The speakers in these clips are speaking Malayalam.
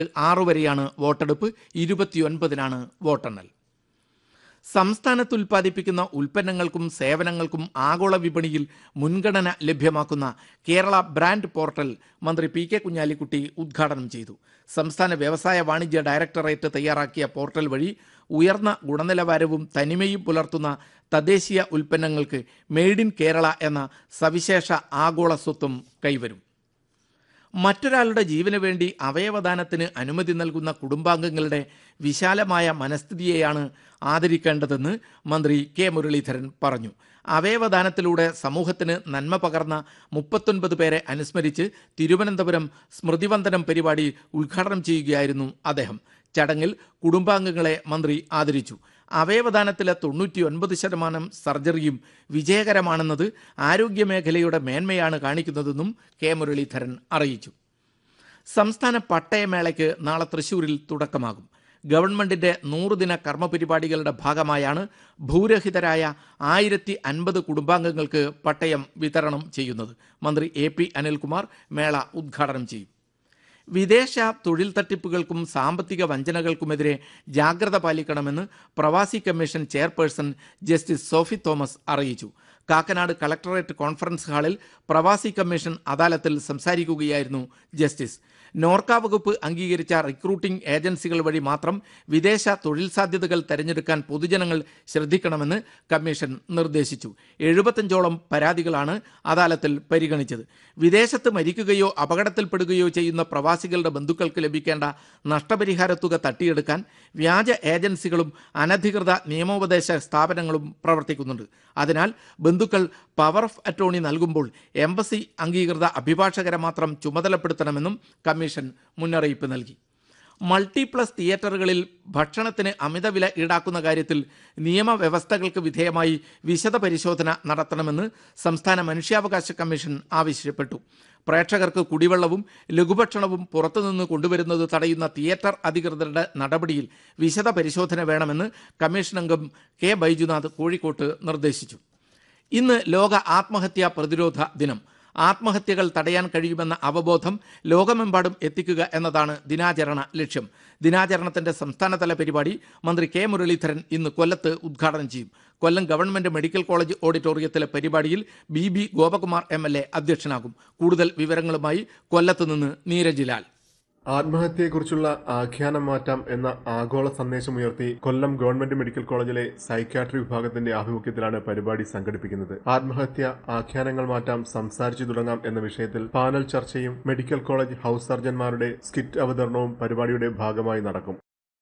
ആറു വരെയാണ് വോട്ടെടുപ്പ് ഇരുപത്തിയൊൻപതിനാണ് വോട്ടെണ്ണൽ സംസ്ഥാനത്ത് ഉൽപ്പാദിപ്പിക്കുന്ന ഉൽപ്പന്നങ്ങൾക്കും സേവനങ്ങൾക്കും ആഗോള വിപണിയിൽ മുൻഗണന ലഭ്യമാക്കുന്ന കേരള ബ്രാൻഡ് പോർട്ടൽ മന്ത്രി പി കെ കുഞ്ഞാലിക്കുട്ടി ഉദ്ഘാടനം ചെയ്തു സംസ്ഥാന വ്യവസായ വാണിജ്യ ഡയറക്ടറേറ്റ് തയ്യാറാക്കിയ പോർട്ടൽ വഴി ഉയർന്ന ഗുണനിലവാരവും തനിമയും പുലർത്തുന്ന തദ്ദേശീയ ഉൽപ്പന്നങ്ങൾക്ക് മെയ്ഡ് ഇൻ കേരള എന്ന സവിശേഷ ആഗോള സ്വത്വം കൈവരും മറ്റൊരാളുടെ ജീവന് വേണ്ടി അവയവദാനത്തിന് അനുമതി നൽകുന്ന കുടുംബാംഗങ്ങളുടെ വിശാലമായ മനസ്ഥിതിയെയാണ് ആദരിക്കേണ്ടതെന്ന് മന്ത്രി കെ മുരളീധരൻ പറഞ്ഞു അവയവദാനത്തിലൂടെ സമൂഹത്തിന് നന്മ പകർന്ന മുപ്പത്തൊൻപത് പേരെ അനുസ്മരിച്ച് തിരുവനന്തപുരം സ്മൃതിവന്ദനം പരിപാടി ഉദ്ഘാടനം ചെയ്യുകയായിരുന്നു അദ്ദേഹം ചടങ്ങിൽ കുടുംബാംഗങ്ങളെ മന്ത്രി ആദരിച്ചു അവയവദാനത്തിലെ തൊണ്ണൂറ്റി ഒൻപത് ശതമാനം സർജറിയും വിജയകരമാണെന്നത് ആരോഗ്യമേഖലയുടെ മേന്മയാണ് കാണിക്കുന്നതെന്നും കെ മുരളീധരൻ അറിയിച്ചു സംസ്ഥാന പട്ടയമേളയ്ക്ക് നാളെ തൃശൂരിൽ തുടക്കമാകും ഗവൺമെന്റിന്റെ നൂറുദിന കർമ്മ പരിപാടികളുടെ ഭാഗമായാണ് ഭൂരഹിതരായ ആയിരത്തി അൻപത് കുടുംബാംഗങ്ങൾക്ക് പട്ടയം വിതരണം ചെയ്യുന്നത് മന്ത്രി എ പി അനിൽകുമാർ മേള ഉദ്ഘാടനം ചെയ്യും വിദേശ തൊഴിൽ തട്ടിപ്പുകൾക്കും സാമ്പത്തിക വഞ്ചനകൾക്കുമെതിരെ ജാഗ്രത പാലിക്കണമെന്ന് പ്രവാസി commission chairperson justice Sophy Thomas അറിയിച്ചു കാക്കനാട് കളക്ടറേറ്റ് കോൺഫറൻസ് ഹാളിൽ പ്രവാസി കമ്മീഷൻ അദാലത്തിൽ സംസാരിക്കുകയായിരുന്നു ജസ്റ്റിസ് നോർക്ക വകുപ്പ് അംഗീകരിച്ച റിക്രൂട്ടിംഗ് ഏജൻസികൾ വഴി മാത്രം വിദേശ തൊഴിൽ സാധ്യതകൾ തെരഞ്ഞെടുക്കാൻ പൊതുജനങ്ങൾ ശ്രദ്ധിക്കണമെന്ന് കമ്മീഷൻ നിർദ്ദേശിച്ചു എഴുപത്തഞ്ചോളം പരാതികളാണ് അദാലത്തിൽ പരിഗണിച്ചത് വിദേശത്ത് മരിക്കുകയോ അപകടത്തിൽപ്പെടുകയോ ചെയ്യുന്ന പ്രവാസികളുടെ ബന്ധുക്കൾക്ക് ലഭിക്കേണ്ട നഷ്ടപരിഹാര തുക തട്ടിയെടുക്കാൻ വ്യാജ ഏജൻസികളും അനധികൃത നിയമോപദേശ സ്ഥാപനങ്ങളും പ്രവർത്തിക്കുന്നുണ്ട് അതിനാൽ ബന്ധുക്കൾ പവർ ഓഫ് അറ്റോർണി നൽകുമ്പോൾ എംബസി അംഗീകൃത അഭിഭാഷകരെ മാത്രം ചുമതലപ്പെടുത്തണമെന്നും കമ്മീഷൻ മുന്നറിയിപ്പ് നൽകി മൾട്ടിപ്ലസ് തിയേറ്ററുകളിൽ ഭക്ഷണത്തിന് അമിതവില ഈടാക്കുന്ന കാര്യത്തിൽ നിയമവ്യവസ്ഥകൾക്ക് വിധേയമായി വിശദ പരിശോധന നടത്തണമെന്ന് സംസ്ഥാന മനുഷ്യാവകാശ കമ്മീഷൻ ആവശ്യപ്പെട്ടു പ്രേക്ഷകർക്ക് കുടിവെള്ളവും ലഘുഭക്ഷണവും പുറത്തുനിന്ന് കൊണ്ടുവരുന്നത് തടയുന്ന തിയേറ്റർ അധികൃതരുടെ നടപടിയിൽ വിശദ പരിശോധന വേണമെന്ന് കമ്മീഷൻ അംഗം കെ ബൈജുനാഥ് കോഴിക്കോട്ട് നിർദ്ദേശിച്ചു ഇന്ന് ലോക ആത്മഹത്യാ പ്രതിരോധ ദിനം ആത്മഹത്യകൾ തടയാൻ കഴിയുമെന്ന അവബോധം ലോകമെമ്പാടും എത്തിക്കുക എന്നതാണ് ദിനാചരണ ലക്ഷ്യം ദിനാചരണത്തിന്റെ സംസ്ഥാനതല പരിപാടി മന്ത്രി കെ മുരളീധരൻ ഇന്ന് കൊല്ലത്ത് ഉദ്ഘാടനം ചെയ്യും കൊല്ലം ഗവൺമെന്റ് മെഡിക്കൽ കോളേജ് ഓഡിറ്റോറിയത്തിലെ പരിപാടിയിൽ B B Gopakumar M L A അധ്യക്ഷനാകും കൂടുതൽ വിവരങ്ങളുമായി കൊല്ലത്ത് നിന്ന് നീരജ് ലാൽ ആത്മഹത്യയെക്കുറിച്ചുള്ള ആഖ്യാനം മാറ്റാം എന്ന ആഗോള സന്ദേശമുയർത്തി കൊല്ലം ഗവൺമെന്റ് മെഡിക്കൽ കോളേജിലെ സൈക്യാട്രി വിഭാഗത്തിന്റെ ആഭിമുഖ്യത്തിലാണ് പരിപാടി സംഘടിപ്പിക്കുന്നത് ആത്മഹത്യ ആഖ്യാനങ്ങൾ മാറ്റാം സംസാരിച്ചു തുടങ്ങാം എന്ന വിഷയത്തിൽ പാനൽ ചർച്ചയും മെഡിക്കൽ കോളേജ് ഹൌസ് സർജൻമാരുടെ സ്കിറ്റ് അവതരണവും പരിപാടിയുടെ ഭാഗമായി നടക്കും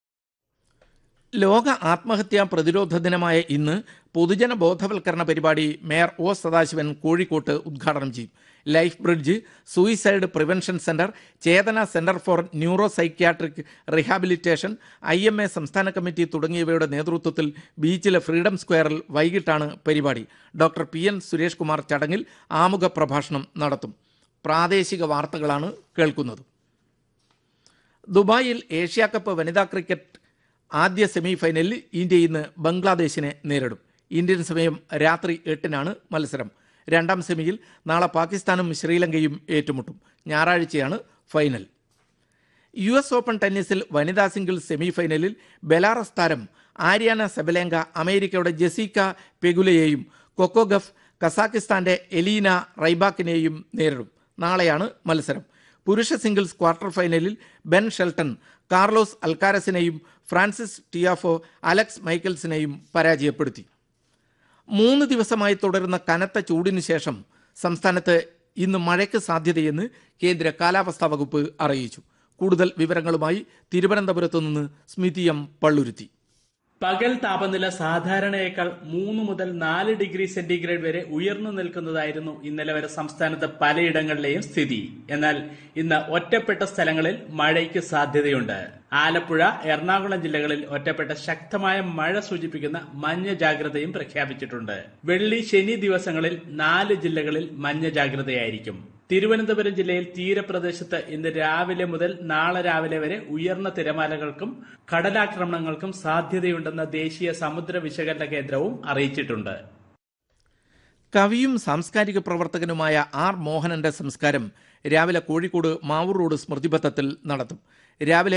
ലോക ആത്മഹത്യാ പ്രതിരോധ ദിനമായ ഇന്ന് പൊതുജന ബോധവൽക്കരണ പരിപാടി മേയർ ഒ സദാശിവൻ കോഴിക്കോട്ട് ഉദ്ഘാടനം ചെയ്യും life bridge suicide prevention centre Chetana centre for neuro psychiatric rehabilitation I M A സംസ്ഥാന കമ്മിറ്റി തുടങ്ങിയവയുടെ നേതൃത്വത്തിൽ ബീച്ചിലെ ഫ്രീഡം സ്ക്വയറിൽ വൈകിട്ടാണ് പരിപാടി doctor P N Suresh Kumar ചടങ്ങിൽ ആമുഖ പ്രഭാഷണം നടത്തും പ്രാദേശിക വാർത്തകളാണ് കേൾക്കുന്നത് ദുബായിൽ ഏഷ്യാ കപ്പ് വനിതാ ക്രിക്കറ്റ് ആദ്യ സെമി ഫൈനലിൽ ഇന്ത്യ ഇന്ന് ബംഗ്ലാദേശിനെ നേരിടും ഇന്ത്യൻ സമയം രാത്രി എട്ടിനാണ് മത്സരം രണ്ടാം സെമിയിൽ നാളെ പാകിസ്ഥാനും ശ്രീലങ്കയും ഏറ്റുമുട്ടും ഞായറാഴ്ചയാണ് ഫൈനൽ യു എസ് ഓപ്പൺ ടെന്നീസിൽ വനിതാ സിംഗിൾസ് സെമി ഫൈനലിൽ ബെലാറസ് താരം ആര്യാന സെബലേങ്ക അമേരിക്കയുടെ ജെസിക്ക പെഗുലയെയും കൊക്കോഗഫ് കസാക്കിസ്ഥാന്റെ എലീന റൈബാക്കിനെയും നേരിടും നാളെയാണ് മത്സരം പുരുഷ സിംഗിൾസ് ക്വാർട്ടർ ഫൈനലിൽ ബെൻ ഷെൽട്ടൺ കാർലോസ് അൽക്കാരസിനെയും ഫ്രാൻസിസ് ടിയാഫോ അലക്സ് മൈക്കൽസിനെയും പരാജയപ്പെടുത്തി മൂന്ന് ദിവസമായി തുടരുന്ന കനത്ത ചൂടിനു ശേഷം സംസ്ഥാനത്ത് ഇന്ന് മഴയ്ക്ക് സാധ്യതയെന്ന് കേന്ദ്ര കാലാവസ്ഥാ വകുപ്പ് അറിയിച്ചു കൂടുതൽ വിവരങ്ങളുമായി തിരുവനന്തപുരത്തു നിന്ന് സ്മിതി എം പള്ളുരുത്തി പകൽ താപനില സാധാരണയേക്കാൾ മൂന്ന് മുതൽ നാല് ഡിഗ്രി സെന്റിഗ്രേഡ് വരെ ഉയർന്നു നിൽക്കുന്നതായിരുന്നു ഇന്നലെ വരെ സംസ്ഥാനത്ത് പലയിടങ്ങളിലെയും സ്ഥിതി എന്നാൽ ഇന്ന് ഒറ്റപ്പെട്ട സ്ഥലങ്ങളിൽ മഴയ്ക്ക് സാധ്യതയുണ്ട് ആലപ്പുഴ എറണാകുളം ജില്ലകളിൽ ഒറ്റപ്പെട്ട ശക്തമായ മഴ സൂചിപ്പിക്കുന്ന മഞ്ഞ ജാഗ്രതയും പ്രഖ്യാപിച്ചിട്ടുണ്ട് വെള്ളി ശനി ദിവസങ്ങളിൽ നാല് ജില്ലകളിൽ മഞ്ഞ ജാഗ്രതയായിരിക്കും തിരുവനന്തപുരം ജില്ലയിൽ തീരപ്രദേശത്ത് ഇന്ന് രാവിലെ മുതൽ നാളെ രാവിലെ വരെ ഉയർന്ന തിരമാലകൾക്കും കടലാക്രമണങ്ങൾക്കും സാധ്യതയുണ്ടെന്ന് ദേശീയ സമുദ്ര വിശകലന കേന്ദ്രവും അറിയിച്ചിട്ടുണ്ട് കവിയും സാംസ്കാരിക പ്രവർത്തകനുമായ ആർ മോഹനന്റെ സംസ്കാരം രാവിലെ കോഴിക്കോട് മാവൂർ റോഡ് സ്മൃതിപഥത്തിൽ നടത്തും രാവിലെ